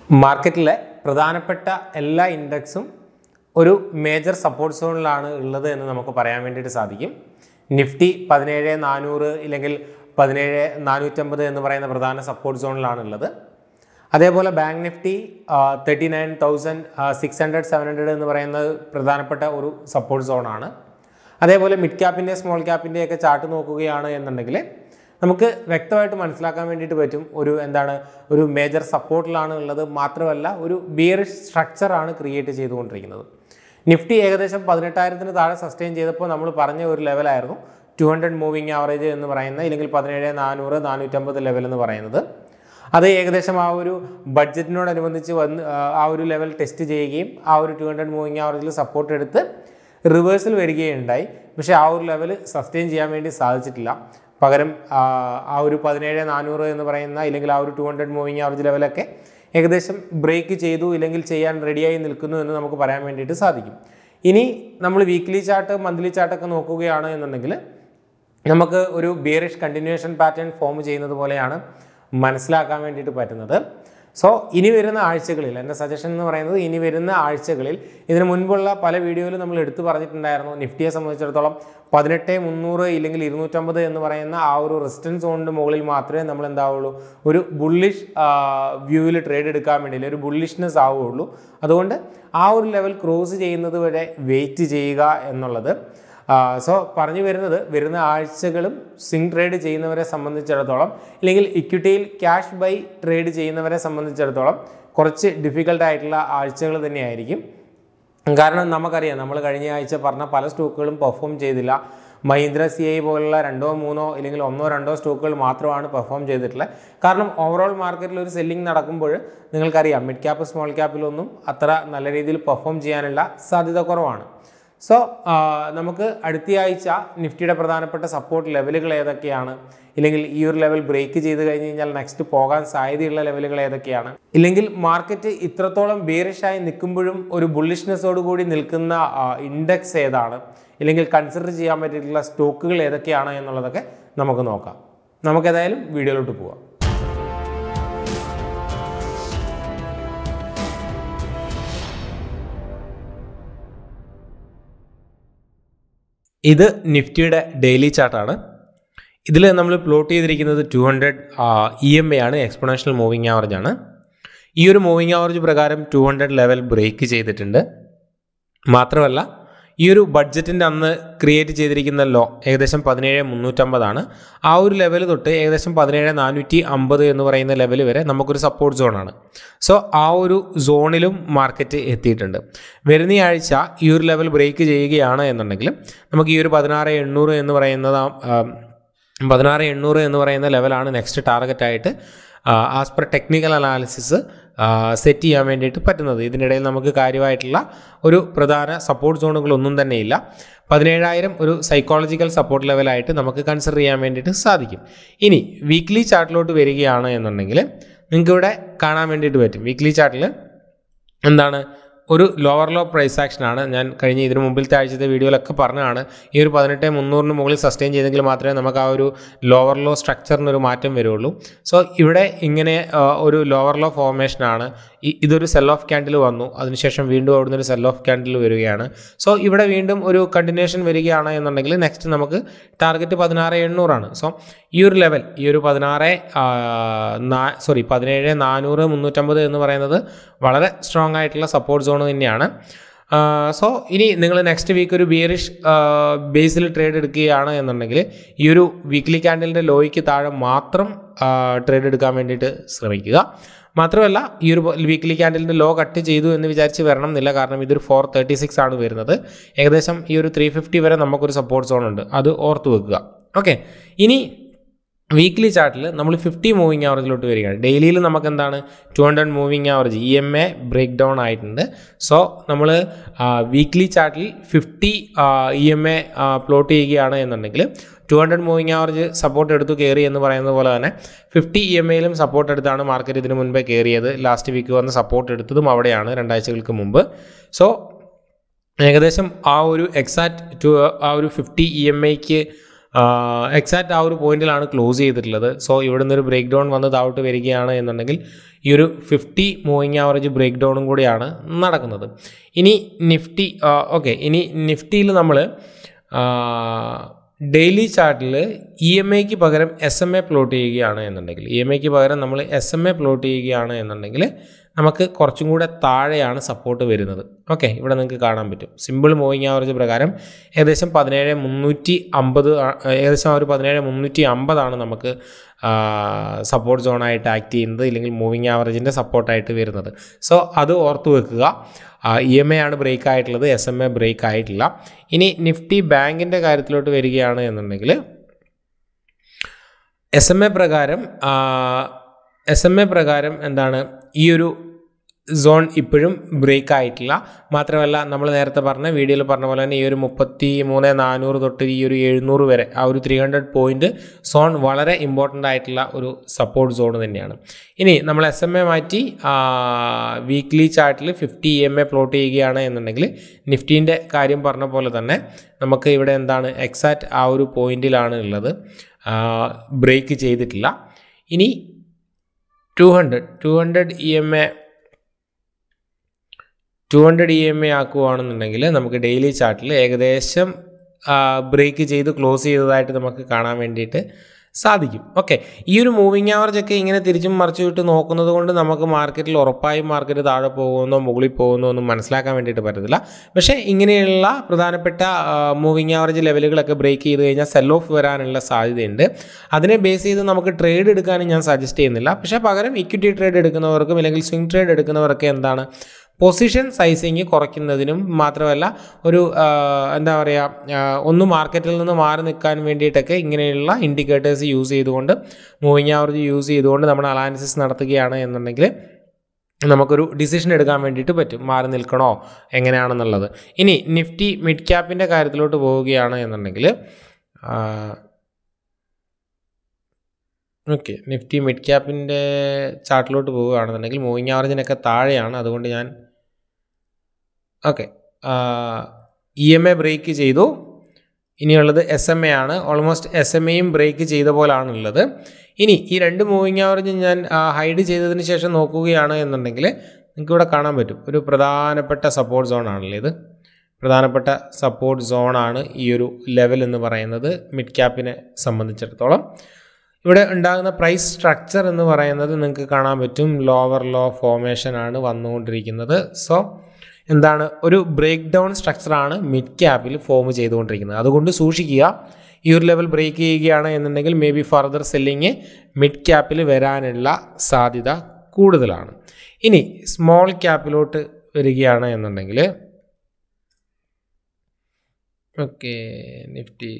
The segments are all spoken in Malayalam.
മാർക്കറ്റിലെ പ്രധാനപ്പെട്ട എല്ലാ ഇൻഡെക്സും ഒരു മേജർ സപ്പോർട്ട് സോണിലാണ് ഉള്ളത് എന്ന് നമുക്ക് പറയാൻ വേണ്ടിയിട്ട് സാധിക്കും നിഫ്റ്റി പതിനേഴ് നാനൂറ് ഇല്ലെങ്കിൽ പതിനേഴ് നാനൂറ്റമ്പത് എന്ന് പറയുന്ന പ്രധാന സപ്പോർട്ട് സോണിലാണ് ഉള്ളത് അതേപോലെ bank Nifty thirty nine thousand six hundred seven hundred എന്ന് പറയുന്നത് പ്രധാനപ്പെട്ട ഒരു സപ്പോർട്ട് സോണാണ് അതേപോലെ മിഡ് ക്യാപ്പിൻ്റെ സ്മോൾ ക്യാപ്പിൻ്റെ ഒക്കെ ചാർട്ട് നോക്കുകയാണ് എന്നുണ്ടെങ്കിൽ നമുക്ക് വ്യക്തമായിട്ട് മനസ്സിലാക്കാൻ വേണ്ടിയിട്ട് പറ്റും ഒരു എന്താണ് ഒരു മേജർ സപ്പോർട്ടിലാണ് ഉള്ളത് മാത്രമല്ല ഒരു ബിയറിഷ് സ്ട്രക്ചറാണ് ക്രിയേറ്റ് ചെയ്തുകൊണ്ടിരിക്കുന്നത് നിഫ്റ്റി ഏകദേശം പതിനെട്ടായിരത്തിന് താഴെ സസ്റ്റെയിൻ ചെയ്തപ്പോൾ നമ്മൾ പറഞ്ഞ ഒരു ലെവലായിരുന്നു ടു ഹൺഡ്രഡ് മൂവിങ് ആവറേജ് എന്ന് പറയുന്ന ഇല്ലെങ്കിൽ പതിനേഴ് നാനൂറ് നാനൂറ്റമ്പത് ലെവൽ എന്ന് പറയുന്നത് അത് ഏകദേശം ആ ഒരു ബഡ്ജറ്റിനോടനുബന്ധിച്ച് വന്ന് ആ, ആ ഒരു ലെവൽ ടെസ്റ്റ് ചെയ്യുകയും ആ ഒരു ടു ഹൺഡ്രഡ് മൂവിങ് ആവറേജിൽ സപ്പോർട്ട് എടുത്ത് റിവേഴ്സൽ വരികയുണ്ടായി പക്ഷേ ആ ഒരു ലെവൽ സസ്റ്റെയിൻ ചെയ്യാൻ വേണ്ടി സാധിച്ചിട്ടില്ല പകരം ആ, ആ ഒരു പതിനേഴ് നാനൂറ് എന്ന് പറയുന്ന ഇല്ലെങ്കിൽ ആ ഒരു ടു ഹൺഡ്രഡ് മൂവിങ് ആവറേജ് ലെവലൊക്കെ ഏകദേശം ബ്രേക്ക് ചെയ്തു ഇല്ലെങ്കിൽ ചെയ്യാൻ റെഡിയായി നിൽക്കുന്നു എന്ന് നമുക്ക് പറയാൻ വേണ്ടിയിട്ട് സാധിക്കും ഇനി നമ്മൾ വീക്ക്ലി ചാർട്ട് മന്ത്ലി ചാർട്ടൊക്കെ നോക്കുകയാണ് എന്നുണ്ടെങ്കിൽ നമുക്ക് ഒരു ബിയറിഷ് കണ്ടിന്യൂവേഷൻ പാറ്റേൺ ഫോം ചെയ്യുന്നത് പോലെയാണ് മനസ്സിലാക്കാൻ വേണ്ടിയിട്ട് പറ്റുന്നത് സോ ഇനി വരുന്ന ആഴ്ചകളിൽ എൻ്റെ സജഷൻ എന്ന് പറയുന്നത് ഇനി വരുന്ന ആഴ്ചകളിൽ ഇതിന് മുൻപുള്ള പല വീഡിയോയിലും നമ്മൾ എടുത്തു പറഞ്ഞിട്ടുണ്ടായിരുന്നു നിഫ്റ്റിയെ സംബന്ധിച്ചിടത്തോളം പതിനെട്ട് മുന്നൂറ് ഇല്ലെങ്കിൽ ഇരുന്നൂറ്റമ്പത് എന്ന് പറയുന്ന ആ ഒരു റെസിസ്റ്റൻസ് സോണിൻ്റെ മുകളിൽ മാത്രമേ നമ്മൾ എന്താവുള്ളൂ ഒരു ബുള്ളിഷ് വ്യൂവിൽ ട്രേഡ് എടുക്കാൻ വേണ്ടി ഒരു ബുള്ളിഷ്നെസ് ആവുകയുള്ളൂ അതുകൊണ്ട് ആ ഒരു ലെവൽ ക്രോസ് ചെയ്യുന്നത് വരെ വെയിറ്റ് ചെയ്യുക എന്നുള്ളത് സോ പറഞ്ഞു വരുന്നത് വരുന്ന ആഴ്ചകളും സ്വിംഗ് ട്രേഡ് ചെയ്യുന്നവരെ സംബന്ധിച്ചിടത്തോളം ഇല്ലെങ്കിൽ ഇക്വിറ്റിയിൽ ക്യാഷ് ബൈ ട്രേഡ് ചെയ്യുന്നവരെ സംബന്ധിച്ചിടത്തോളം കുറച്ച് ഡിഫിക്കൽട്ട് ആയിട്ടുള്ള ആഴ്ചകൾ തന്നെയായിരിക്കും കാരണം നമുക്കറിയാം നമ്മൾ കഴിഞ്ഞ ആഴ്ച പറഞ്ഞ പല സ്റ്റോക്കുകളും പെർഫോം ചെയ്തില്ല മഹീന്ദ്ര സി ഐ പോലുള്ള രണ്ടോ മൂന്നോ അല്ലെങ്കിൽ ഒന്നോ രണ്ടോ സ്റ്റോക്കുകൾ മാത്രമാണ് പെർഫോം ചെയ്തിട്ടുള്ളത് കാരണം ഓവറോൾ മാർക്കറ്റിൽ ഒരു സെല്ലിംഗ് നടക്കുമ്പോൾ നിങ്ങൾക്കറിയാം മിഡ് ക്യാപ്പ് സ്മോൾ ക്യാപ്പിലൊന്നും അത്ര നല്ല രീതിയിൽ പെർഫോം ചെയ്യാനുള്ള സാധ്യത കുറവാണ് സോ നമുക്ക് അടുത്ത ആഴ്ച നിഫ്റ്റിയുടെ പ്രധാനപ്പെട്ട സപ്പോർട്ട് ലെവലുകൾ ഏതൊക്കെയാണ് ഇല്ലെങ്കിൽ ഈ ഒരു ലെവൽ ബ്രേക്ക് ചെയ്ത് കഴിഞ്ഞ് കഴിഞ്ഞാൽ നെക്സ്റ്റ് പോകാൻ സാധ്യതയുള്ള ലെവലുകൾ ഏതൊക്കെയാണ് ഇല്ലെങ്കിൽ മാർക്കറ്റ് ഇത്രത്തോളം ബേറിഷായി നിൽക്കുമ്പോഴും ഒരു ബുള്ളിഷ്നെസ്സോട് കൂടി നിൽക്കുന്ന ഇൻഡെക്സ് ഏതാണ് ഇല്ലെങ്കിൽ കൺസിഡർ ചെയ്യാൻ പറ്റിയിട്ടുള്ള സ്റ്റോക്കുകൾ ഏതൊക്കെയാണ് എന്നുള്ളതൊക്കെ നമുക്ക് നോക്കാം നമുക്കേതായാലും വീഡിയോയിലോട്ട് പോവാം ഇത് നിഫ്റ്റിയുടെ ഡെയിലി ചാർട്ടാണ് ഇതിൽ നമ്മൾ പ്ലോട്ട് ചെയ്തിരിക്കുന്നത് two hundred E M A ആണ് എക്സ്പൊണൻഷ്യൽ മൂവിങ് ആവറേജ് ആണ് ഈ ഒരു മൂവിങ് ആവറേജ് പ്രകാരം ടു ഹൺഡ്രഡ് ലെവൽ ബ്രേക്ക് ചെയ്തിട്ടുണ്ട് മാത്രമല്ല ഈ ഒരു ബഡ്ജറ്റിൻ്റെ അന്ന് ക്രിയേറ്റ് ചെയ്തിരിക്കുന്ന ലോ ഏകദേശം പതിനേഴ് മുന്നൂറ്റമ്പതാണ് ആ ഒരു ലെവൽ തൊട്ട് ഏകദേശം പതിനേഴ് നാനൂറ്റി അമ്പത് എന്ന് പറയുന്ന ലെവൽ വരെ നമുക്കൊരു സപ്പോർട്ട് സോണാണ് സോ ആ ഒരു സോണിലും മാർക്കറ്റ് എത്തിയിട്ടുണ്ട് വരുന്ന ആഴ്ച ഈ ഒരു ലെവൽ ബ്രേക്ക് ചെയ്യുകയാണ് എന്നുണ്ടെങ്കിൽ നമുക്ക് ഈ ഒരു പതിനാറ് എണ്ണൂറ് എന്ന് പറയുന്നത് ആ, പതിനാറ് എണ്ണൂറ് എന്ന് പറയുന്ന ലെവലാണ് നെക്സ്റ്റ് ടാർഗറ്റായിട്ട് as per technical analysis set ചെയ്യാൻ വേണ്ടിയിട്ട് പറ്റുന്നത് ഇതിനിടയിൽ നമുക്ക് കാര്യമായിട്ടുള്ള ഒരു പ്രധാന സപ്പോർട്ട് സോണുകളൊന്നും തന്നെയില്ല പതിനേഴായിരം ഒരു സൈക്കോളജിക്കൽ സപ്പോർട്ട് ലെവലായിട്ട് നമുക്ക് കൺസിഡർ ചെയ്യാൻ വേണ്ടിയിട്ട് സാധിക്കും ഇനി വീക്ക്ലി ചാർട്ടിലോട്ട് വരികയാണ് എന്നുണ്ടെങ്കിൽ നിങ്ങൾക്ക് ഇവിടെ കാണാൻ വേണ്ടിയിട്ട് പറ്റും വീക്ക്ലി ചാർട്ടിൽ എന്താണ് ഒരു ലോവർ ലോ പ്രൈസ് ആക്ഷനാണ് ഞാൻ കഴിഞ്ഞ ഇതിന് മുമ്പിലത്തെ ആഴ്ചത്തെ വീഡിയോയിലൊക്കെ പറഞ്ഞതാണ് ഈ ഒരു പതിനെട്ട് മുന്നൂറിന് മുകളിൽ സസ്റ്റെയിൻ ചെയ്തെങ്കിൽ മാത്രമേ നമുക്ക് ആ ഒരു ലോവർ ലോ സ്ട്രക്ചറിന് ഒരു മാറ്റം വരുള്ളൂ സോ ഇവിടെ ഇങ്ങനെ ആ, ഒരു ലോവർ ലോ ഫോർമേഷനാണ് ഇ- ഇതൊരു സെൽ ഓഫ് ക്യാൻഡിൽ വന്നു അതിനുശേഷം വീണ്ടും അവിടുന്ന് ഒരു സെൽ ഓഫ് ക്യാൻഡിൽ വരികയാണ് സോ ഇവിടെ വീണ്ടും ഒരു കണ്ടിന്യൂഷൻ വരികയാണ് എന്നുണ്ടെങ്കിൽ നെക്സ്റ്റ് നമുക്ക് ടാർഗറ്റ് പതിനാറ് എണ്ണൂറാണ് സോ ഈ ഒരു ലെവൽ ഈ ഒരു പതിനാറ് സോറി പതിനേഴ് നാനൂറ് മുന്നൂറ്റമ്പത് എന്ന് പറയുന്നത് വളരെ സ്ട്രോങ് ആയിട്ടുള്ള സപ്പോർട്ട് സോൺ തന്നെയാണ് സോ ഇനി നിങ്ങൾ നെക്സ്റ്റ് വീക്ക് ഒരു ബിയറിഷ് ബേസിൽ ട്രേഡ് എടുക്കുകയാണ് എന്നുണ്ടെങ്കിൽ ഈ ഒരു വീക്ക്ലി ക്യാൻഡലിൻ്റെ ലോയ്ക്ക് താഴെ മാത്രം ട്രേഡ് എടുക്കാൻ വേണ്ടിയിട്ട് ശ്രമിക്കുക മാത്രമല്ല ഈ ഒരു വീക്ക്ലി ക്യാൻഡലിൻ്റെ ലോ കട്ട് ചെയ്തു എന്ന് വിചാരിച്ച് വരണം എന്നില്ല കാരണം ഇതൊരു ഫോർ തേർട്ടി സിക്സ് ആണ് വരുന്നത് ഏകദേശം ഈ ഒരു ത്രീ ഫിഫ്റ്റി വരെ നമുക്കൊരു സപ്പോർട്ട് സോൺ ഉണ്ട് അത് ഓർത്ത് വെക്കുക ഓക്കെ ഇനി വീക്ക്ലി ചാർട്ടിൽ നമ്മൾ ഫിഫ്റ്റി മൂവിങ് ആവറേജിലോട്ട് വരികയാണ് ഡെയിലിയിൽ നമുക്ക് എന്താണ് two hundred moving average E M A break down ആയിട്ടുണ്ട് സോ നമ്മൾ വീക്ക്ലി ചാർട്ടിൽ fifty E M A plot ചെയ്യുകയാണ് എന്നുണ്ടെങ്കിൽ two hundred moving average support എടുത്തു കയറി എന്ന് പറയുന്നത് പോലെ തന്നെ ഫിഫ്റ്റി ഇ എം എയിലും സപ്പോർട്ട് എടുത്താണ് മാർക്കറ്റ് ഇതിന് മുൻപേ കയറിയത് ലാസ്റ്റ് വീക്ക് വന്ന് സപ്പോർട്ട് എടുത്തതും അവിടെയാണ് രണ്ടാഴ്ചകൾക്ക് മുമ്പ് സോ ഏകദേശം ആ ഒരു എക്സാക്ട് ടു ആ ഒരു ഫിഫ്റ്റി ഇ എം ഐക്ക് എക്സാക്റ്റ് ആ ഒരു പോയിന്റിലാണ് ക്ലോസ് ചെയ്തിട്ടുള്ളത് സോ ഇവിടെ നിന്നൊരു ബ്രേക്ക് ഡൗൺ വന്ന് താഴോട്ട് വരികയാണ് എന്നുണ്ടെങ്കിൽ ഈ ഒരു ഫിഫ്റ്റി മൂവിങ് ആവറേജ് ബ്രേക്ക് ഡൗണും കൂടിയാണ് നടക്കുന്നത് ഇനി നിഫ്റ്റി ഓക്കെ ഇനി നിഫ്റ്റിയിൽ നമ്മൾ ഡെയിലി ചാർട്ടിൽ ഇ എം ഐക്ക് പകരം എസ് എം എ പ്ലോട്ട് ചെയ്യുകയാണ് എന്നുണ്ടെങ്കിൽ ഇ എം ഐക്ക് പകരം നമ്മൾ എസ് എം എ പ്ലോട്ട് ചെയ്യുകയാണ് എന്നുണ്ടെങ്കിൽ നമുക്ക് കുറച്ചും കൂടെ താഴെയാണ് സപ്പോർട്ട് വരുന്നത് ഓക്കെ ഇവിടെ നിങ്ങൾക്ക് കാണാൻ പറ്റും സിമ്പിൾ മൂവിങ് ആവറേജ് പ്രകാരം ഏകദേശം പതിനേഴ് മുന്നൂറ്റി അമ്പത് ഏകദേശം ആ ഒരു പതിനേഴ് മുന്നൂറ്റി അമ്പതാണ് നമുക്ക് സപ്പോർട്ട് സോണായിട്ട് ആക്ട് ചെയ്യുന്നത് ഇല്ലെങ്കിൽ മൂവിങ് ആവറേജിൻ്റെ സപ്പോർട്ടായിട്ട് വരുന്നത് സോ അത് ഓർത്ത് വെക്കുക ഇ എം ഐ ആണ് ബ്രേക്ക് ആയിട്ടുള്ളത് എസ് എം എ ബ്രേക്ക് ആയിട്ടില്ല ഇനി നിഫ്റ്റി ബാങ്കിൻ്റെ കാര്യത്തിലോട്ട് വരികയാണ് എന്നുണ്ടെങ്കിൽ എസ് എം എ പ്രകാരം എസ് എം എ പ്രകാരം എന്താണ് ഈ ഒരു സോൺ ഇപ്പോഴും ബ്രേക്ക് ആയിട്ടില്ല മാത്രമല്ല നമ്മൾ നേരത്തെ പറഞ്ഞ വീഡിയോയിൽ പറഞ്ഞ പോലെ തന്നെ ഈ ഒരു മുപ്പത്തി മൂന്ന് നാനൂറ് തൊട്ട് ഈ ഒരു എഴുന്നൂറ് വരെ ആ ഒരു ത്രീ ഹൺഡ്രഡ് പോയിന്റ് സോൺ വളരെ ഇമ്പോർട്ടൻ്റ് ആയിട്ടുള്ള ഒരു സപ്പോർട്ട് സോൺ തന്നെയാണ് ഇനി നമ്മൾ എസ് എം എ മാറ്റി വീക്ക്ലി ചാർട്ടിൽ fifty E M A plot ചെയ്യുകയാണ് എന്നുണ്ടെങ്കിൽ നിഫ്റ്റീൻ്റെ കാര്യം പറഞ്ഞ പോലെ തന്നെ നമുക്ക് ഇവിടെ എന്താണ് എക്സാക്റ്റ് ആ ഒരു പോയിന്റിലാണ് ഉള്ളത് ബ്രേക്ക് ചെയ്തിട്ടില്ല ഇനി two hundred two hundred E M A two hundred E M A ആക്കുകയാണെന്നുണ്ടെങ്കിൽ നമുക്ക് ഡെയിലി ചാർട്ടിൽ ഏകദേശം ബ്രേക്ക് ചെയ്ത് ക്ലോസ് ചെയ്തതായിട്ട് നമുക്ക് കാണാൻ വേണ്ടിയിട്ട് സാധിക്കും ഓക്കെ ഈ ഒരു മൂവിങ് ആവറേജ് ഒക്കെ ഇങ്ങനെ തിരിച്ചും മറിച്ചു വിട്ട് നോക്കുന്നത് കൊണ്ട് നമുക്ക് മാർക്കറ്റിൽ ഉറപ്പായും മാർക്കറ്റ് താഴെ പോകുന്നോ മുകളിൽ പോകുന്നോ ഒന്നും മനസ്സിലാക്കാൻ വേണ്ടിയിട്ട് പറ്റത്തില്ല പക്ഷേ ഇങ്ങനെയുള്ള പ്രധാനപ്പെട്ട മൂവിങ് ആവറേജ് ലെവലുകളൊക്കെ ബ്രേക്ക് ചെയ്ത് കഴിഞ്ഞാൽ സെൽ ഓഫ് വരാനുള്ള സാധ്യതയുണ്ട് അതിനെ ബേസ് ചെയ്ത് നമുക്ക് ട്രേഡ് എടുക്കാനും ഞാൻ സജസ്റ്റ് ചെയ്യുന്നില്ല പക്ഷേ പകരം ഇക്വിറ്റി ട്രേഡ് എടുക്കുന്നവർക്കും അല്ലെങ്കിൽ സ്വിംഗ് ട്രേഡ് എടുക്കുന്നവരൊക്കെ എന്താണ് പൊസിഷൻ സൈസിങ് കുറയ്ക്കുന്നതിനും മാത്രമല്ല ഒരു എന്താ പറയുക ഒന്ന് മാർക്കറ്റിൽ നിന്ന് മാറി നിൽക്കാൻ വേണ്ടിയിട്ടൊക്കെ ഇങ്ങനെയുള്ള ഇൻഡിക്കേറ്റേഴ്സ് യൂസ് ചെയ്തുകൊണ്ട് മൂവിങ് ആവറേജ് യൂസ് ചെയ്തുകൊണ്ട് നമ്മൾ അനാലിസിസ് നടത്തുകയാണ് എന്നുണ്ടെങ്കിൽ നമുക്കൊരു ഡിസിഷൻ എടുക്കാൻ വേണ്ടിയിട്ട് പറ്റും മാറി നിൽക്കണോ എങ്ങനെയാണെന്നുള്ളത് ഇനി നിഫ്റ്റി മിഡ് ക്യാപ്പിൻ്റെ കാര്യത്തിലോട്ട് പോവുകയാണ് എന്നുണ്ടെങ്കിൽ ഓക്കെ നിഫ്റ്റി മിഡ് ക്യാപ്പിൻ്റെ ചാർട്ടിലോട്ട് പോവുകയാണെന്നുണ്ടെങ്കിൽ മൂവിങ് ആവറേജിനൊക്കെ താഴെയാണ് അതുകൊണ്ട് ഞാൻ okay E M A break ചെയ്തു ഇനിയുള്ളത് എസ് എം എ ആണ് ഓൾമോസ്റ്റ് എസ് എം എയും ബ്രേക്ക് ചെയ്ത പോലാണ് ഉള്ളത് ഇനി ഈ രണ്ട് മൂവിങ് ആവറേജ് ഞാൻ ഹൈഡ് ചെയ്തതിന് ശേഷം നോക്കുകയാണ് എന്നുണ്ടെങ്കിൽ നിങ്ങൾക്ക് ഇവിടെ കാണാൻ പറ്റും ഒരു പ്രധാനപ്പെട്ട സപ്പോർട്ട് സോൺ ആണല്ലേ ഇത് പ്രധാനപ്പെട്ട സപ്പോർട്ട് സോണാണ് ഈ ഒരു ലെവൽ എന്ന് പറയുന്നത് മിഡ് ക്യാപ്പിനെ സംബന്ധിച്ചിടത്തോളം ഇവിടെ ഉണ്ടാകുന്ന പ്രൈസ് സ്ട്രക്ചർ എന്ന് പറയുന്നത് നിങ്ങൾക്ക് കാണാൻ പറ്റും ലോവർ ലോ ഫോമേഷൻ ആണ് വന്നുകൊണ്ടിരിക്കുന്നത് സോ എന്താണ് ഒരു ബ്രേക്ക് ഡൗൺ സ്ട്രക്ചറാണ് മിഡ് ക്യാപ്പിൽ ഫോം ചെയ്തുകൊണ്ടിരിക്കുന്നത് അതുകൊണ്ട് സൂക്ഷിക്കുക ഈ ഒരു ലെവൽ ബ്രേക്ക് ചെയ്യുകയാണ് എന്നുണ്ടെങ്കിൽ maybe further selling mid ക്യാപ്പിൽ വരാനുള്ള സാധ്യത കൂടുതലാണ് ഇനി സ്മോൾ ക്യാപ്പിലോട്ട് വരികയാണ് എന്നുണ്ടെങ്കിൽ okay Nifty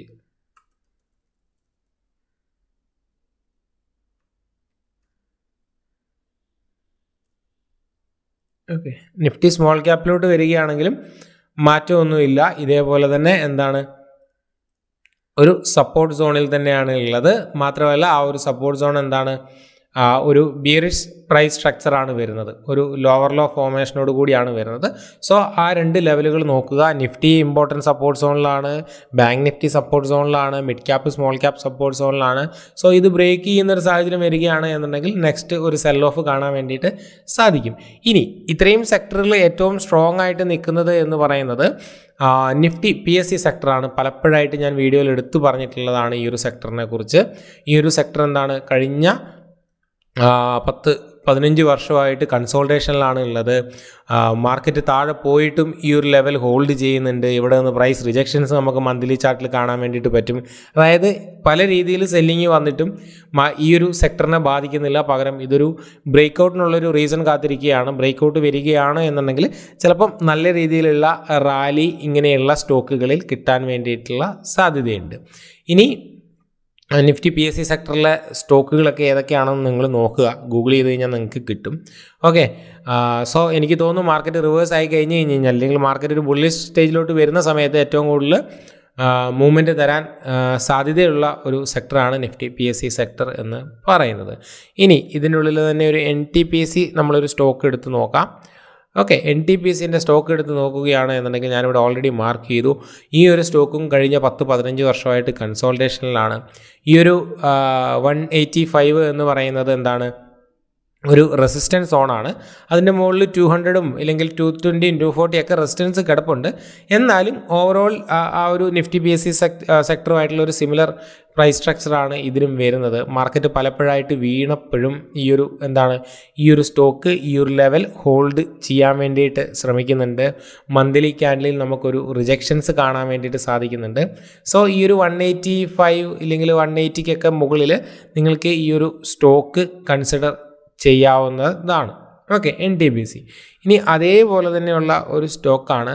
okay Nifty small ക്യാപ്പിലോട്ട് വരികയാണെങ്കിലും മാറ്റമൊന്നുമില്ല ഇതേപോലെ തന്നെ എന്താണ് ഒരു സപ്പോർട്ട് സോണിൽ തന്നെയാണ് ഉള്ളത് മാത്രമല്ല ആ ഒരു സപ്പോർട്ട് സോൺ എന്താണ് ഒരു ബിയറിഷ് പ്രൈസ് സ്ട്രക്ചറാണ് വരുന്നത് ഒരു ലോവർ ലോ ഫോമേഷനോട് കൂടിയാണ് വരുന്നത് സോ ആ രണ്ട് ലെവലുകൾ നോക്കുക നിഫ്റ്റി ഇമ്പോർട്ടൻറ്റ് സപ്പോർട്ട് സോണിലാണ് ബാങ്ക് നിഫ്റ്റി സപ്പോർട്ട് സോണിലാണ് mid cap small cap support സോണിലാണ് സോ ഇത് ബ്രേക്ക് ചെയ്യുന്ന ഒരു സാഹചര്യം വരികയാണ് എന്നുണ്ടെങ്കിൽ നെക്സ്റ്റ് ഒരു സെൽ ഓഫ് കാണാൻ വേണ്ടിയിട്ട് സാധിക്കും ഇനി ഇത്രയും സെക്ടറിൽ ഏറ്റവും സ്ട്രോങ് ആയിട്ട് നിൽക്കുന്നത് എന്ന് പറയുന്നത് നിഫ്റ്റി പി എസ് സി സെക്ടറാണ് പലപ്പോഴായിട്ട് ഞാൻ വീഡിയോയിൽ എടുത്തു പറഞ്ഞിട്ടുള്ളതാണ് ഈ ഒരു സെക്ടറിനെ കുറിച്ച് ഈ ഒരു സെക്ടർ എന്താണ് കഴിഞ്ഞ പത്ത് പതിനഞ്ച് വർഷമായിട്ട് കൺസോൾട്ടേഷനിലാണ് ഉള്ളത് മാർക്കറ്റ് താഴെ പോയിട്ടും ഈ ഒരു ലെവൽ ഹോൾഡ് ചെയ്യുന്നുണ്ട് ഇവിടെ നിന്ന് പ്രൈസ് റിജക്ഷൻസ് നമുക്ക് മന്ത്ലി ചാർട്ടിൽ കാണാൻ വേണ്ടിയിട്ട് പറ്റും അതായത് പല രീതിയിൽ സെല്ലിങ് വന്നിട്ടും ഈ ഒരു സെക്ടറിനെ ബാധിക്കുന്നില്ല പകരം ഇതൊരു ബ്രേക്ക് ഔട്ടിനുള്ളൊരു റീസൺ കാത്തിരിക്കുകയാണ് ബ്രേക്ക് ഔട്ട് വരികയാണ് എന്നുണ്ടെങ്കിൽ ചിലപ്പം നല്ല രീതിയിലുള്ള റാലി ഇങ്ങനെയുള്ള സ്റ്റോക്കുകളിൽ കിട്ടാൻ വേണ്ടിയിട്ടുള്ള സാധ്യതയുണ്ട് ഇനി നിഫ്റ്റി പി എസ് സി സെക്ടറിലെ സ്റ്റോക്കുകളൊക്കെ ഏതൊക്കെയാണെന്ന് നിങ്ങൾ നോക്കുക ഗൂഗിൾ ചെയ്ത് കഴിഞ്ഞാൽ നിങ്ങൾക്ക് കിട്ടും ഓക്കെ സോ എനിക്ക് തോന്നുന്നു മാർക്കറ്റ് റിവേഴ്സ് ആയി കഴിഞ്ഞ് കഴിഞ്ഞ് കഴിഞ്ഞാൽ അല്ലെങ്കിൽ മാർക്കറ്റ് ഒരു ബുള്ളിഷ് സ്റ്റേജിലോട്ട് വരുന്ന സമയത്ത് ഏറ്റവും കൂടുതൽ മൂവ്മെൻറ്റ് തരാൻ സാധ്യതയുള്ള ഒരു സെക്ടറാണ് Nifty P S C sector എന്ന് പറയുന്നത് ഇനി ഇതിനുള്ളിൽ തന്നെ ഒരു N T P S C നമ്മളൊരു സ്റ്റോക്ക് എടുത്ത് നോക്കാം ഓക്കെ എൻ ടി പി സിൻ്റെ സ്റ്റോക്ക് എടുത്ത് നോക്കുകയാണ് എന്നുണ്ടെങ്കിൽ ഞാനിവിടെ ഓൾറെഡി മാർക്ക് ചെയ്തു ഈ ഒരു സ്റ്റോക്കും കഴിഞ്ഞ പത്ത് പതിനഞ്ച് വർഷമായിട്ട് കൺസോൾട്ടേഷനിലാണ് ഈ ഒരു വൺ എയ്റ്റി ഫൈവ് എന്ന് പറയുന്നത് എന്താണ് ഒരു റെസിസ്റ്റൻസ് സോണാണ് അതിൻ്റെ മുകളിൽ ടു ഹൺഡ്രഡും ഇല്ലെങ്കിൽ ടു ട്വൻറ്റിയും ടു ഫോർട്ടിയും ഒക്കെ റെസിസ്റ്റൻസ് കിടപ്പുണ്ട് എന്നാലും ഓവറോൾ ആ ഒരു നിഫ്റ്റി ബി എസ് സി സെക്ടറുമായിട്ടുള്ള ഒരു സിമിലർ പ്രൈസ് സ്ട്രക്ചറാണ് ഇതിനും വരുന്നത് മാർക്കറ്റ് പലപ്പോഴായിട്ട് വീണപ്പോഴും ഈ ഒരു എന്താണ് ഈ ഒരു സ്റ്റോക്ക് ഈ ഒരു ലെവൽ ഹോൾഡ് ചെയ്യാൻ വേണ്ടിയിട്ട് ശ്രമിക്കുന്നുണ്ട് മന്ത്ലി ക്യാൻഡിലിൽ നമുക്കൊരു റിജക്ഷൻസ് കാണാൻ വേണ്ടിയിട്ട് സാധിക്കുന്നുണ്ട് സോ ഈ ഒരു വൺ എയ്റ്റി ഫൈവ് ഇല്ലെങ്കിൽ വൺ എയ്റ്റിക്കൊക്കെ മുകളിൽ നിങ്ങൾക്ക് ഈ ഒരു സ്റ്റോക്ക് കൺസിഡർ ചെയ്യാവുന്നതാണ് okay N T B C ഇനി അതേപോലെ തന്നെയുള്ള ഒരു സ്റ്റോക്കാണ്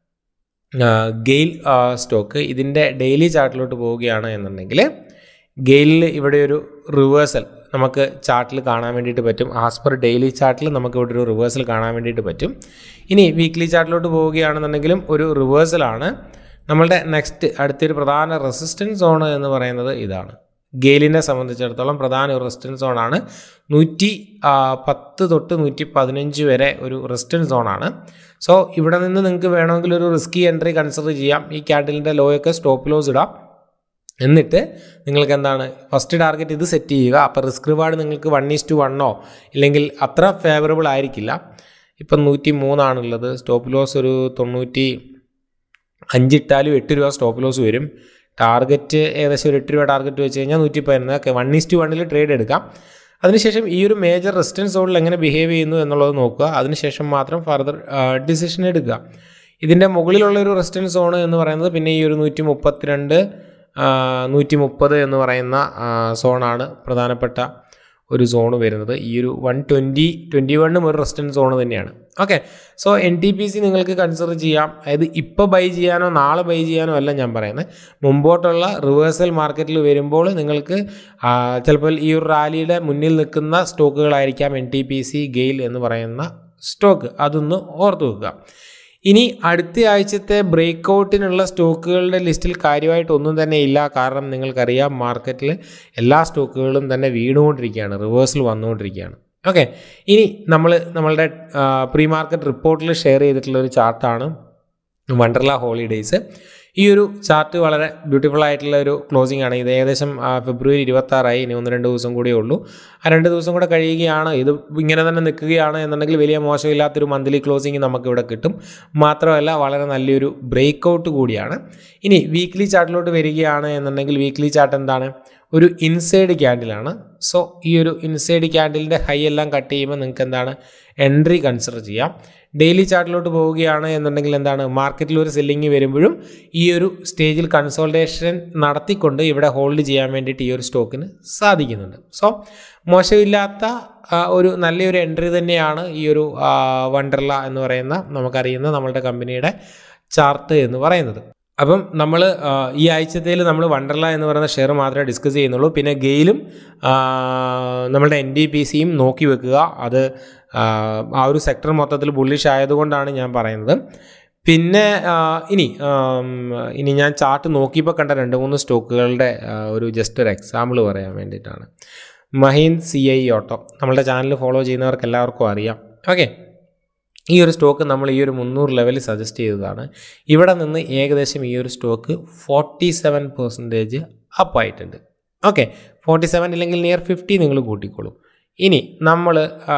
ഗെയിൽ സ്റ്റോക്ക് ഇതിൻ്റെ ഡെയിലി ചാർട്ടിലോട്ട് പോവുകയാണ് എന്നുണ്ടെങ്കിൽ ഗെയിലിൽ ഇവിടെ ഒരു റിവേഴ്സൽ നമുക്ക് ചാർട്ടിൽ കാണാൻ വേണ്ടിയിട്ട് പറ്റും ആസ് പെർ ഡെയിലി ചാർട്ടിൽ നമുക്ക് ഇവിടെ ഒരു റിവേഴ്സൽ കാണാൻ വേണ്ടിയിട്ട് പറ്റും ഇനി വീക്ക്ലി ചാർട്ടിലോട്ട് പോവുകയാണെന്നുണ്ടെങ്കിലും ഒരു റിവേഴ്സലാണ് നമ്മളുടെ നെക്സ്റ്റ് അടുത്തൊരു പ്രധാന റെസിസ്റ്റൻസ് സോൺ എന്ന് പറയുന്നത് ഇതാണ് ഗെയിലിനെ സംബന്ധിച്ചിടത്തോളം പ്രധാന റെസിസ്റ്റൻസ് സോണാണ് നൂറ്റി പത്ത് തൊട്ട് നൂറ്റി പതിനഞ്ച് വരെ ഒരു റെസിസ്റ്റൻസ് സോണാണ് സോ ഇവിടെ നിന്ന് നിങ്ങൾക്ക് വേണമെങ്കിൽ ഒരു റിസ്കി എൻട്രി കൺസിഡർ ചെയ്യാം ഈ ക്യാൻഡലിൻ്റെ ലോയൊക്കെ സ്റ്റോപ്പ് ലോസ് ഇടാം എന്നിട്ട് നിങ്ങൾക്ക് എന്താണ് ഫസ്റ്റ് ടാർഗറ്റ് ഇത് സെറ്റ് ചെയ്യുക അപ്പോൾ റിസ്ക് റിവാർഡ് നിങ്ങൾക്ക് വൺ ഈസ് ടു വണ്ണോ ഇല്ലെങ്കിൽ അത്ര ഫേവറബിൾ ആയിരിക്കില്ല ഇപ്പം നൂറ്റി മൂന്നാണുള്ളത് സ്റ്റോപ്പ് ലോസ് ഒരു തൊണ്ണൂറ്റി അഞ്ചിട്ടാലും എട്ട് രൂപ സ്റ്റോപ്പ് ലോസ് വരും ടാർഗറ്റ് ഏകദേശം ഒരു എട്ട് രൂപ ടാർഗറ്റ് വെച്ച് കഴിഞ്ഞാൽ നൂറ്റി പതിനൊന്ന് ഓക്കെ വൺ ഈസ് ടു വണ്ണിൽ ട്രേഡ് എടുക്കാം അതിനുശേഷം ഈ ഒരു മേജർ റെസിസ്റ്റൻസ് സോണിൽ എങ്ങനെ ബിഹേവ് ചെയ്യുന്നു എന്നുള്ളത് നോക്കുക അതിനുശേഷം മാത്രം ഫർദർ ഡിസിഷൻ എടുക്കുക ഇതിൻ്റെ മുകളിലുള്ള ഒരു റെസിസ്റ്റൻസ് സോൺ എന്ന് പറയുന്നത് പിന്നെ ഈ ഒരു നൂറ്റി മുപ്പത്തിരണ്ട് നൂറ്റി മുപ്പത് എന്ന് പറയുന്ന സോണാണ് പ്രധാനപ്പെട്ട ഒരു സോൺ വരുന്നത് ഈ ഒരു വൺ ട്വൻറ്റി ട്വൻറ്റി വണ്ണും ഒരു റെസിസ്റ്റൻസ് സോൺ തന്നെയാണ് okay so N T P C നിങ്ങൾക്ക് കൺസിഡർ ചെയ്യാം അതായത് ഇപ്പോൾ ബൈ ചെയ്യാനോ നാളെ ബൈ ചെയ്യാനോ അല്ല ഞാൻ പറയുന്നത് മുമ്പോട്ടുള്ള റിവേഴ്സൽ മാർക്കറ്റിൽ വരുമ്പോൾ നിങ്ങൾക്ക് ചിലപ്പോൾ ഈ ഒരു റാലിയുടെ മുന്നിൽ നിൽക്കുന്ന സ്റ്റോക്കുകളായിരിക്കാം N T P C GAIL എന്ന് പറയുന്ന സ്റ്റോക്ക് അതൊന്ന് ഓർത്ത് വെക്കുക ഇനി അടുത്ത ആഴ്ചത്തെ ബ്രേക്ക് ഔട്ടിനുള്ള സ്റ്റോക്കുകളുടെ ലിസ്റ്റിൽ കാര്യമായിട്ട് ഒന്നും തന്നെ ഇല്ല കാരണം നിങ്ങൾക്കറിയാം മാർക്കറ്റിൽ എല്ലാ സ്റ്റോക്കുകളും തന്നെ വീണുകൊണ്ടിരിക്കുകയാണ് റിവേഴ്സൽ വന്നുകൊണ്ടിരിക്കുകയാണ് ഓക്കെ ഇനി നമ്മൾ നമ്മളുടെ പ്രീ മാർക്കറ്റ് റിപ്പോർട്ടിൽ ഷെയർ ചെയ്തിട്ടുള്ള ഒരു ചാർട്ടാണ് വണ്ടർല ഹോളിഡേയ്സ് ഈ ഒരു ചാർട്ട് വളരെ ബ്യൂട്ടിഫുൾ ആയിട്ടുള്ള ഒരു ക്ലോസിംഗ് ആണ് ഇത് ഏകദേശം ഫെബ്രുവരി ഇരുപത്താറായി ഇനി ഒന്ന് രണ്ട് ദിവസം കൂടിയേ ഉള്ളൂ ആ രണ്ട് ദിവസം കൂടെ കഴിയുകയാണ് ഇത് ഇങ്ങനെ തന്നെ നിൽക്കുകയാണ് എന്നുണ്ടെങ്കിൽ വലിയ മോശമില്ലാത്തൊരു മന്ത്ലി ക്ലോസിംഗ് നമുക്കിവിടെ കിട്ടും മാത്രമല്ല വളരെ നല്ലൊരു ബ്രേക്ക് ഔട്ട് കൂടിയാണ് ഇനി വീക്ക്ലി ചാർട്ടിലോട്ട് വരികയാണ് എന്നുണ്ടെങ്കിൽ വീക്ക്ലി ചാർട്ട് എന്താണ് ഒരു ഇൻസൈഡ് ക്യാൻഡിലാണ് സോ ഈ ഒരു ഇൻസൈഡ് ക്യാൻഡിലിൻ്റെ ഹൈ എല്ലാം കട്ട് ചെയ്യുമ്പോൾ നിങ്ങൾക്ക് എന്താണ് എൻട്രി കൺസിഡർ ചെയ്യാം ഡെയിലി ചാർട്ടിലോട്ട് പോവുകയാണ് എന്നുണ്ടെങ്കിൽ എന്താണ് മാർക്കറ്റിൽ ഒരു സെല്ലിങ് വരുമ്പോഴും ഈ ഒരു സ്റ്റേജിൽ കൺസോൾട്ടേഷൻ നടത്തിക്കൊണ്ട് ഇവിടെ ഹോൾഡ് ചെയ്യാൻ വേണ്ടിയിട്ട് ഈ ഒരു സ്റ്റോക്കിന് സാധിക്കുന്നുണ്ട് സോ മോശമില്ലാത്ത ഒരു നല്ലൊരു എൻട്രി തന്നെയാണ് ഈ ഒരു വണ്ടർല എന്ന് പറയുന്ന നമുക്കറിയുന്ന നമ്മളുടെ കമ്പനിയുടെ ചാർട്ട് എന്ന് പറയുന്നത് അപ്പം നമ്മൾ ഈ ആഴ്ചത്തേൽ നമ്മൾ വണ്ടർല എന്ന് പറയുന്ന ഷെയർ മാത്രമേ ഡിസ്കസ് ചെയ്യുന്നുള്ളൂ പിന്നെ ഗെയിലും നമ്മളുടെ എൻ ഡി പി സിയും നോക്കി വെക്കുക അത് ആ ഒരു സെക്ടർ മൊത്തത്തിൽ ബുള്ളിഷ് ആയതുകൊണ്ടാണ് ഞാൻ പറയുന്നത് പിന്നെ ഇനി ഇനി ഞാൻ ചാർട്ട് നോക്കിയപ്പോൾ കണ്ട രണ്ട് മൂന്ന് സ്റ്റോക്കുകളുടെ ഒരു ജസ്റ്റ് ഒരു എക്സാമ്പിൾ പറയാൻ വേണ്ടിയിട്ടാണ് മഹീന്ദ് സി ഐ ഓട്ടോ നമ്മളുടെ ചാനൽ ഫോളോ ചെയ്യുന്നവർക്ക് എല്ലാവർക്കും അറിയാം ഓക്കെ ഈ ഒരു സ്റ്റോക്ക് നമ്മൾ ഈ ഒരു മുന്നൂറ് ലെവലിൽ സജസ്റ്റ് ചെയ്തതാണ് ഇവിടെ നിന്ന് ഏകദേശം ഈ ഒരു സ്റ്റോക്ക് ഫോർട്ടി സെവൻ പെർസെൻറ്റേജ് അപ്പായിട്ടുണ്ട് ഓക്കെ ഫോർട്ടി സെവൻ ഇല്ലെങ്കിൽ നിയർ ഫിഫ്റ്റി നിങ്ങൾ കൂട്ടിക്കോളൂ ഇനി നമ്മൾ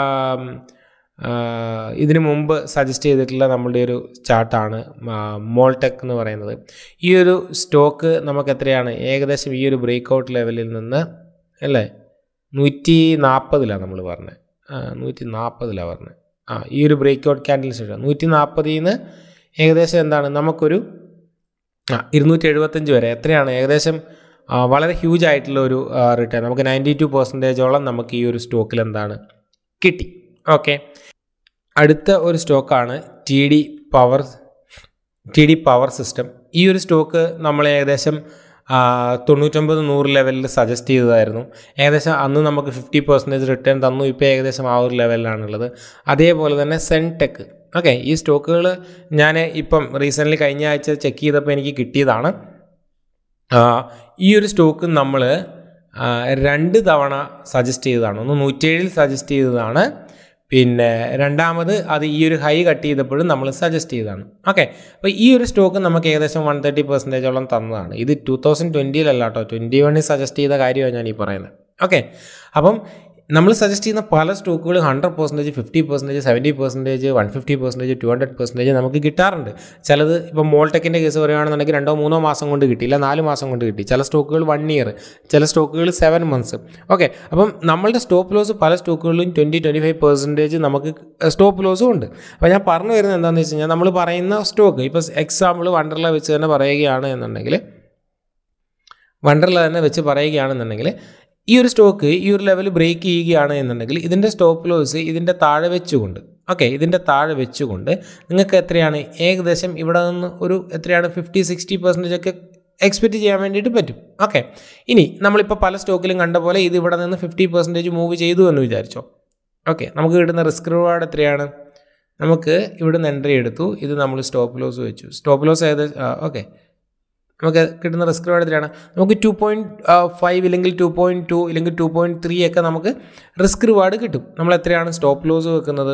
ഇതിനു മുമ്പ് സജസ്റ്റ് ചെയ്തിട്ടുള്ള നമ്മളുടെ ഒരു ചാർട്ടാണ് മോൾടെക് എന്ന് പറയുന്നത് ഈ ഒരു സ്റ്റോക്ക് നമുക്ക് എത്രയാണ് ഏകദേശം ഈ ഒരു ബ്രേക്ക് ഔട്ട് ലെവലിൽ നിന്ന് അല്ലേ നൂറ്റി നാൽപ്പതിലാണ് നമ്മൾ പറഞ്ഞത് നൂറ്റി നാൽപ്പതിലാണ് പറഞ്ഞത് ആ ഈ ഒരു ബ്രേക്ക് ഔട്ട് ക്യാൻഡിൽ ശേഷം നൂറ്റി നാൽപ്പതിൽ നിന്ന് ഏകദേശം എന്താണ് നമുക്കൊരു ആ ഇരുന്നൂറ്റി എഴുപത്തഞ്ച് വരെ എത്രയാണ് ഏകദേശം വളരെ ഹ്യൂജ് ആയിട്ടുള്ള ഒരു റിട്ടേൺ നമുക്ക് നയൻറ്റി ടു പെർസെൻറ്റേജോളം നമുക്ക് ഈ ഒരു സ്റ്റോക്കിൽ എന്താണ് കിട്ടി ഓക്കെ അടുത്ത ഒരു സ്റ്റോക്കാണ് T D power T D power system ഈ ഒരു സ്റ്റോക്ക് നമ്മൾ ഏകദേശം തൊണ്ണൂറ്റൊമ്പത് നൂറ് ലെവലിൽ സജസ്റ്റ് ചെയ്തതായിരുന്നു ഏകദേശം അന്ന് നമുക്ക് ഫിഫ്റ്റി പെർസെൻറ്റേജ് റിട്ടേൺ തന്നു ഇപ്പോൾ ഏകദേശം ആ ഒരു ലെവലിലാണുള്ളത് അതേപോലെ തന്നെ സെൻടെക് ഓക്കെ ഈ സ്റ്റോക്കുകൾ ഞാൻ ഇപ്പം റീസെൻ്റ്ലി കഴിഞ്ഞ ആഴ്ച ചെക്ക് ചെയ്തപ്പോൾ എനിക്ക് കിട്ടിയതാണ് ഈ ഒരു സ്റ്റോക്ക് നമ്മൾ രണ്ട് തവണ സജസ്റ്റ് ചെയ്തതാണ് ഒന്ന് നൂറ്റേഴിൽ സജസ്റ്റ് ചെയ്തതാണ് പിന്നെ രണ്ടാമത് അത് ഈ ഒരു ഹൈ കട്ട് ചെയ്തപ്പോഴും നമ്മൾ സജസ്റ്റ് ചെയ്തതാണ് ഓക്കെ അപ്പോൾ ഈ ഒരു സ്റ്റോക്ക് നമുക്ക് ഏകദേശം വൺ തേർട്ടി പെർസെൻറ്റേജോളം തന്നതാണ് ഇത് ടു തൗസൻഡ് ട്വൻറ്റിയിലല്ല കേട്ടോ ട്വൻറ്റി വണ്ണിൽ സജസ്റ്റ് ചെയ്ത കാര്യമാണ് ഞാൻ ഈ പറയുന്നത് ഓക്കെ അപ്പം നമ്മൾ സജസ്റ്റ് ചെയ്യുന്ന പല സ്റ്റോക്കുകൾ hundred percentage fifty percentage seventy percentage one fifty percentage two hundred percentage നമുക്ക് കിട്ടാറുണ്ട് ചിലത് ഇപ്പോൾ മോൾടെക്കിൻ്റെ കേസ് പറയുകയാണെന്നുണ്ടെങ്കിൽ രണ്ടോ മൂന്നോ മാസം കൊണ്ട് കിട്ടി ഇല്ല നാല് മാസം കൊണ്ട് കിട്ടി ചില സ്റ്റോക്കുകൾ വൺ ഇയർ ചില സ്റ്റോക്കുകൾ സെവൻ മന്ത്സ് ഓക്കെ അപ്പം നമ്മളുടെ സ്റ്റോപ്പ് ലോസ് പല സ്റ്റോക്കുകളിലും ട്വൻറ്റി ട്വൻറ്റി ഫൈവ് പെർസെൻറ്റേജ് നമുക്ക് സ്റ്റോപ്പ് ലോസും ഉണ്ട് അപ്പോൾ ഞാൻ പറഞ്ഞു വരുന്നത് എന്താണെന്ന് വെച്ച് കഴിഞ്ഞാൽ നമ്മൾ പറയുന്ന സ്റ്റോക്ക് ഇപ്പോൾ എക്സാമ്പിൾ വണ്ടർല വെച്ച് തന്നെ പറയുകയാണ് എന്നുണ്ടെങ്കിൽ വണ്ടർല തന്നെ വെച്ച് പറയുകയാണെന്നുണ്ടെങ്കിൽ ഈ ഒരു സ്റ്റോക്ക് ഈ ഒരു ലെവൽ ബ്രേക്ക് ചെയ്യുകയാണ് എന്നുണ്ടെങ്കിൽ ഇതിൻ്റെ സ്റ്റോപ്പ് ലോസ് ഇതിൻ്റെ താഴെ വെച്ചുകൊണ്ട് ഓക്കെ ഇതിൻ്റെ താഴെ വെച്ചുകൊണ്ട് നിങ്ങൾക്ക് എത്രയാണ് ഏകദേശം ഇവിടെ നിന്ന് ഒരു എത്രയാണ് ഫിഫ്റ്റി സിക്സ്റ്റി പെർസെൻറ്റേജ് ഒക്കെ എക്സ്പെക്റ്റ് ചെയ്യാൻ വേണ്ടിയിട്ട് പറ്റും ഓക്കെ ഇനി നമ്മളിപ്പോൾ പല സ്റ്റോക്കിലും കണ്ട പോലെ ഇത് ഇവിടെ നിന്ന് ഫിഫ്റ്റി പെർസെൻറ്റേജ് മൂവ് ചെയ്തു എന്ന് വിചാരിച്ചോ ഓക്കെ നമുക്ക് കിട്ടുന്ന റിസ്ക് റിവാർഡ് എത്രയാണ് നമുക്ക് ഇവിടുന്ന് എൻട്രി എടുത്തു ഇത് നമ്മൾ സ്റ്റോപ്പ് ലോസ് വെച്ചു സ്റ്റോപ്പ് ലോസ് ഏകദേശം ഓക്കെ നമുക്ക് കിട്ടുന്ന റിസ്ക് റിവാർഡ് എത്രയാണ് നമുക്ക് ടു പോയിൻറ്റ് ഫൈവ് ഇല്ലെങ്കിൽ ടു പോയിൻറ്റ് ടു ഇല്ലെങ്കിൽ ടു പോയിൻറ്റ് ത്രീ ഒക്കെ നമുക്ക് റിസ്ക് റിവാർഡ് കിട്ടും നമ്മൾ എത്രയാണ് സ്റ്റോപ്പ് ലോസ് വെക്കുന്നത്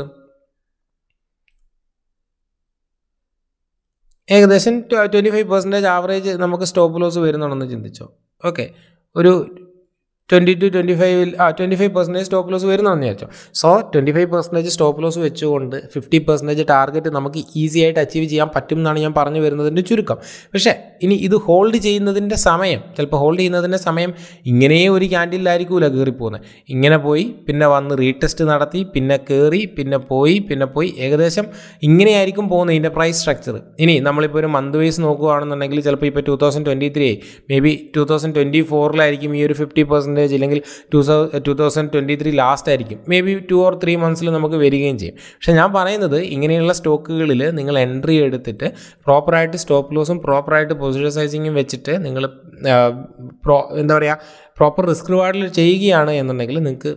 ഏകദേശം ട്വൻറ്റി ഫൈവ് പെർസെൻറ്റേജ് ആവറേജ് നമുക്ക് സ്റ്റോപ്പ് ലോസ് വരുന്നുണ്ടെന്ന് ചിന്തിച്ചോ ഓക്കെ ഒരു ട്വൻറ്റി ടു ട്വൻറ്റി ഫൈവിൽ ആ twenty five percentage stop loss വരുന്നതെന്ന് വിചാരിച്ചോ so twenty five percentage stop loss വെച്ചുകൊണ്ട് ഫിഫ്റ്റി പെർസെൻറ്റേജ് ടാർഗറ്റ് നമുക്ക് ഈസി ആയിട്ട് അച്ചീവ് ചെയ്യാൻ പറ്റും എന്നാണ് ഞാൻ പറഞ്ഞു വരുന്നതിൻ്റെ ചുരുക്കം പക്ഷേ ഇനി ഇത് ഹോൾഡ് ചെയ്യുന്നതിൻ്റെ സമയം ചിലപ്പോൾ ഹോൾഡ് ചെയ്യുന്നതിൻ്റെ സമയം ഇങ്ങനെ ഒരു ക്യാൻഡിലായിരിക്കൂല കയറി പോകുന്നത് ഇങ്ങനെ പോയി പിന്നെ വന്ന് റീടെസ്റ്റ് നടത്തി പിന്നെ കയറി പിന്നെ പോയി പിന്നെ പോയി ഏകദേശം ഇങ്ങനെയായിരിക്കും പോകുന്നത് ഇതിൻ്റെ പ്രൈസ് സ്ട്രക്ചർ ഇനി നമ്മളിപ്പോൾ ഒരു മന്ത് വൈസ് നോക്കുകയാണെന്നുണ്ടെങ്കിൽ ചിലപ്പോൾ ഇപ്പോൾ two thousand twenty three maybe two thousand twenty ഫോറിലായിരിക്കും ഈ ഒരു ഫിഫ്റ്റി പെർസെൻറ്റേജ് ഇല്ലെങ്കിൽ two two thousand twenty three last ആയിരിക്കും maybe two or three മന്ത്സിൽ നമുക്ക് വരികയും ചെയ്യും പക്ഷേ ഞാൻ പറയുന്നത് ഇങ്ങനെയുള്ള സ്റ്റോക്കുകളിൽ നിങ്ങൾ എൻട്രി എടുത്തിട്ട് പ്രോപ്പറായിട്ട് സ്റ്റോപ്പ് ലോസും പ്രോപ്പറായിട്ട് പൊസിഷൻ സൈസിങ്ങും വെച്ചിട്ട് നിങ്ങൾ പ്രോ എന്താ പറയുക പ്രോപ്പർ റിസ്ക് റിവാർഡിൽ ചെയ്യുകയാണ് എന്നുണ്ടെങ്കിൽ നിങ്ങൾക്ക്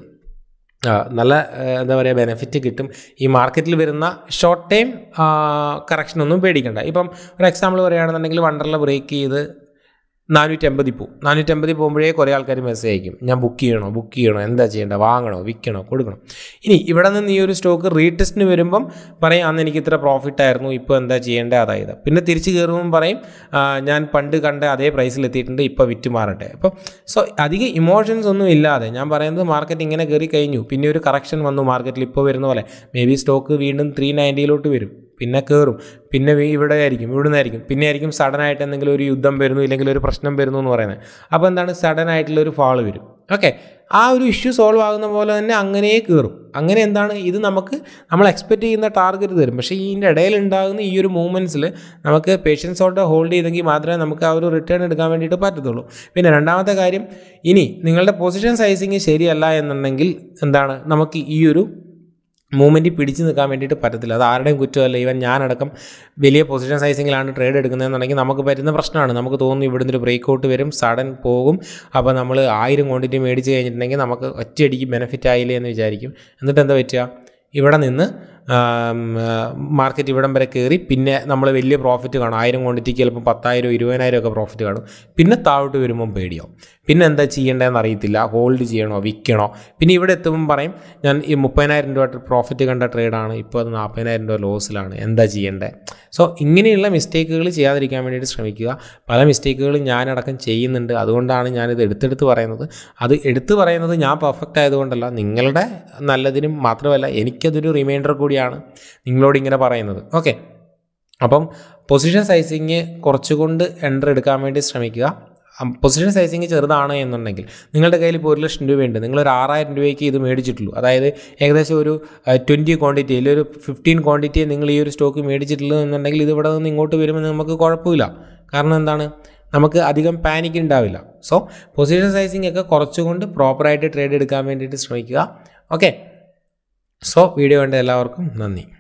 നല്ല എന്താ പറയുക ബെനിഫിറ്റ് കിട്ടും ഈ മാർക്കറ്റിൽ വരുന്ന ഷോർട്ട് ടൈം കറക്ഷനൊന്നും പേടിക്കണ്ട ഇപ്പം ഒരു എക്സാമ്പിൾ പറയുകയാണെന്നുണ്ടെങ്കിൽ വണ്ടർല ബ്രേക്ക് ചെയ്ത് നാനൂറ്റമ്പതിൽ പോകും നാനൂറ്റമ്പതിൽ പോകുമ്പോഴേ കുറേ ആൾക്കാർ മെസ്സേജ് അയക്കും ഞാൻ ബുക്ക് ചെയ്യണോ ബുക്ക് ചെയ്യണോ എന്താ ചെയ്യേണ്ടത് വാങ്ങണോ വിൽക്കണോ കൊടുക്കണോ ഇനി ഇവിടെ നിന്ന് ഈ ഒരു സ്റ്റോക്ക് റീടെസ്റ്റിന് വരുമ്പം പറയും അന്ന് എനിക്ക് ഇത്ര പ്രോഫിറ്റ് ആയിരുന്നു ഇപ്പോൾ എന്താ ചെയ്യേണ്ടത് അതായത് പിന്നെ തിരിച്ച് കയറുമ്പം പറയും ഞാൻ പണ്ട് കണ്ട അതേ പ്രൈസിൽ എത്തിയിട്ടുണ്ട് ഇപ്പോൾ വിറ്റ് മാറട്ടെ അപ്പം സോ അധികം ഇമോഷൻസ് ഒന്നും ഇല്ലാതെ ഞാൻ പറയുന്നത് മാർക്കറ്റ് ഇങ്ങനെ കയറി കഴിഞ്ഞു പിന്നെ ഒരു കറക്ഷൻ വന്നു മാർക്കറ്റിൽ ഇപ്പോൾ വരുന്ന പോലെ മേ ബി സ്റ്റോക്ക് വീണ്ടും ത്രീ നയൻറ്റിയിലോട്ട് വരും പിന്നെ കയറും പിന്നെ ഇവിടെ ആയിരിക്കും ഇവിടുന്ന് ആയിരിക്കും പിന്നെ ആയിരിക്കും സഡൻ ആയിട്ട് എന്തെങ്കിലും ഒരു യുദ്ധം വരുന്നു ഇല്ലെങ്കിൽ ഒരു പ്രശ്നം വരുന്നു എന്ന് പറയുന്നത് അപ്പോൾ എന്താണ് സഡൻ ആയിട്ടുള്ള ഒരു ഫാൾ വരും ഓക്കെ ആ ഒരു ഇഷ്യൂ സോൾവ് ആകുന്ന പോലെ തന്നെ അങ്ങനെ കയറും അങ്ങനെ എന്താണ് ഇത് നമുക്ക് നമ്മൾ എക്സ്പെക്റ്റ് ചെയ്യുന്ന ടാർഗറ്റ് തരും പക്ഷേ ഇതിൻ്റെ ഇടയിൽ ഉണ്ടാകുന്ന ഈ ഒരു മൂവ്മെൻറ്റ്സിൽ നമുക്ക് പേഷ്യൻസോട്ട് ഹോൾഡ് ചെയ്തെങ്കിൽ മാത്രമേ നമുക്ക് ആ ഒരു റിട്ടേൺ എടുക്കാൻ വേണ്ടിയിട്ട് പറ്റത്തുള്ളൂ പിന്നെ രണ്ടാമത്തെ കാര്യം ഇനി നിങ്ങളുടെ പൊസിഷൻ സൈസിങ് ശരിയല്ല എന്നുണ്ടെങ്കിൽ എന്താണ് നമുക്ക് ഈ ഒരു മൂവ്മെൻറ്റ് പിടിച്ചു നിൽക്കാൻ വേണ്ടിയിട്ട് പറ്റത്തില്ല അത് ആരുടെയും കുറ്റമല്ല ഈവൻ ഞാനടക്കം വലിയ പൊസിഷൻ സൈസിങ്ങിലാണ് ട്രേഡ് എടുക്കുന്നതെന്നുണ്ടെങ്കിൽ നമുക്ക് പറ്റുന്ന പ്രശ്നമാണ് നമുക്ക് തോന്നുന്നു ഇവിടുന്ന് ഒരു ബ്രേക്ക് ഔട്ട് വരും സഡൻ പോകും അപ്പോൾ നമ്മൾ ആയിരം ക്വാണ്ടിറ്റി മേടിച്ച് കഴിഞ്ഞിട്ടുണ്ടെങ്കിൽ നമുക്ക് ഒറ്റയടിക്ക് ബെനിഫിറ്റ് ആയില്ലേ എന്ന് വിചാരിക്കും എന്നിട്ട് എന്താ പറ്റുക ഇവിടെ നിന്ന് മാർക്കറ്റ് ഇവിടം വരെ കയറി പിന്നെ നമ്മൾ വലിയ പ്രോഫിറ്റ് കാണും ആയിരം ക്വാണ്ടിറ്റിക്ക് ചിലപ്പോൾ പത്തായിരം ഇരുപതിനായിരം ഒക്കെ പ്രോഫിറ്റ് കാണും പിന്നെ താഴോട്ട് വരുമ്പം പേടിയാവും പിന്നെ എന്താ ചെയ്യേണ്ടതെന്ന് അറിയത്തില്ല ഹോൾഡ് ചെയ്യണോ വിൽക്കണോ പിന്നെ ഇവിടെ എത്തുമ്പം പറയും ഞാൻ ഈ മുപ്പതിനായിരം രൂപ പ്രോഫിറ്റ് കണ്ട ട്രേഡാണ് ഇപ്പോൾ അത് നാൽപ്പതിനായിരം രൂപ ലോസിലാണ് എന്താ ചെയ്യേണ്ടത് സോ ഇങ്ങനെയുള്ള മിസ്റ്റേക്കുകൾ ചെയ്യാതിരിക്കാൻ വേണ്ടിയിട്ട് ശ്രമിക്കുക പല മിസ്റ്റേക്കുകളും ഞാനടക്കം ചെയ്യുന്നുണ്ട് അതുകൊണ്ടാണ് ഞാനിത് എടുത്തെടുത്ത് പറയുന്നത് അത് എടുത്തു പറയുന്നത് ഞാൻ പെർഫെക്റ്റ് ആയതുകൊണ്ടല്ല നിങ്ങളുടെ നല്ലതിനും മാത്രമല്ല എനിക്കതൊരു റിമൈൻഡർ കൂടിയാണ് നിങ്ങളോട് ഇങ്ങനെ പറയുന്നത് ഓക്കെ അപ്പം പൊസിഷൻ സൈസിങ് കുറച്ചുകൊണ്ട് എൻ്റർ എടുക്കാൻ വേണ്ടി ശ്രമിക്കുക പൊസിഷൻ സൈസിങ് ചെറുതാണ് എന്നുണ്ടെങ്കിൽ നിങ്ങളുടെ കയ്യിൽ ഇപ്പോൾ ഒരു ലക്ഷം രൂപയുണ്ട് നിങ്ങളൊരു ആറായിരം രൂപയ്ക്ക് ഇത് മേടിച്ചിട്ടുള്ളൂ അതായത് ഏകദേശം ഒരു ട്വൻറ്റി ക്വാണ്ടിറ്റി അല്ലെങ്കിൽ ഒരു ഫിഫ്റ്റീൻ ക്വാണ്ടിറ്റി നിങ്ങൾ ഈ ഒരു സ്റ്റോക്ക് മേടിച്ചിട്ടുള്ളൂ എന്നുണ്ടെങ്കിൽ ഇത് ഇവിടെ നിന്ന് ഇങ്ങോട്ട് വരുമ്പോൾ നമുക്ക് കുഴപ്പമില്ല കാരണം എന്താണ് നമുക്ക് അധികം പാനിക് ഉണ്ടാവില്ല സോ പൊസിഷൻ സൈസിങ് ഒക്കെ കുറച്ചുകൊണ്ട് പ്രോപ്പറായിട്ട് ട്രേഡ് എടുക്കാൻ വേണ്ടിയിട്ട് ശ്രമിക്കുക ഓക്കെ സോ വീഡിയോ കണ്ട എല്ലാവർക്കും നന്ദി